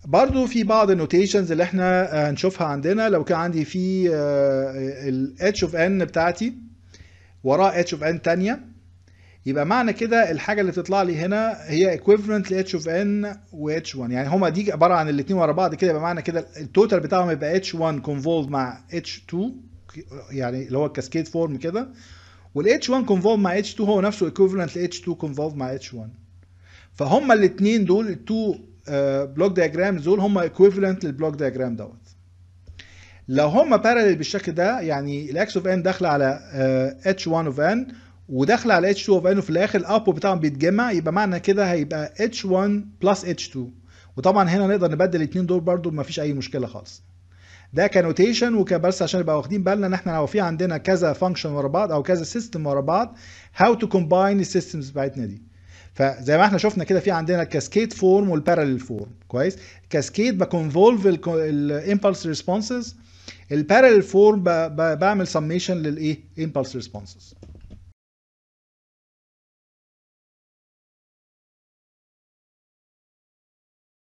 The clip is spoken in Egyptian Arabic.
برضو في بعض النوتيشنز اللي احنا هنشوفها عندنا لو كان عندي في ال h of n بتاعتي وراه h of n تانية يبقى معنى كده الحاجه اللي بتطلع لي هنا هي equivalent ل h of n و h1 يعني هما دي عباره عن الاثنين ورا بعض كده يبقى معنى كده التوتال بتاعهم يبقى h1 convolved مع h2 يعني اللي هو الكاسكيد فورم كده وال h1 convolved مع h2 هو نفسه equivalent ل h2 convolved مع h1 فهم الاثنين دول التو بلوك دياجرامز دول هم equivalent للبلوك دياجرام دوت لو هم بارلل بالشكل ده يعني الاكس اوف ان داخله على اتش 1 اوف ان وداخله على اتش 2 اوف ان وفي الاخر الابو بتاعهم بيتجمع يبقى معنى كده هيبقى اتش 1 بلس اتش 2 وطبعا هنا نقدر نبدل الاثنين دول برضو ما فيش اي مشكله خالص ده كنوتيشن وكبس عشان نبقى واخدين بالنا ان احنا لو في عندنا كذا فانكشن ورا بعض او كذا سيستم ورا بعض هاو تو كومباين السيستمز بتاعتنا دي فزي ما احنا شفنا كده في عندنا الكاسكيد فورم والبارallel فورم كويس كاسكيد بكونفولف الامبلس ريسبونسز البارallel فورم بعمل سميشن للايه امبلس ريسبونسز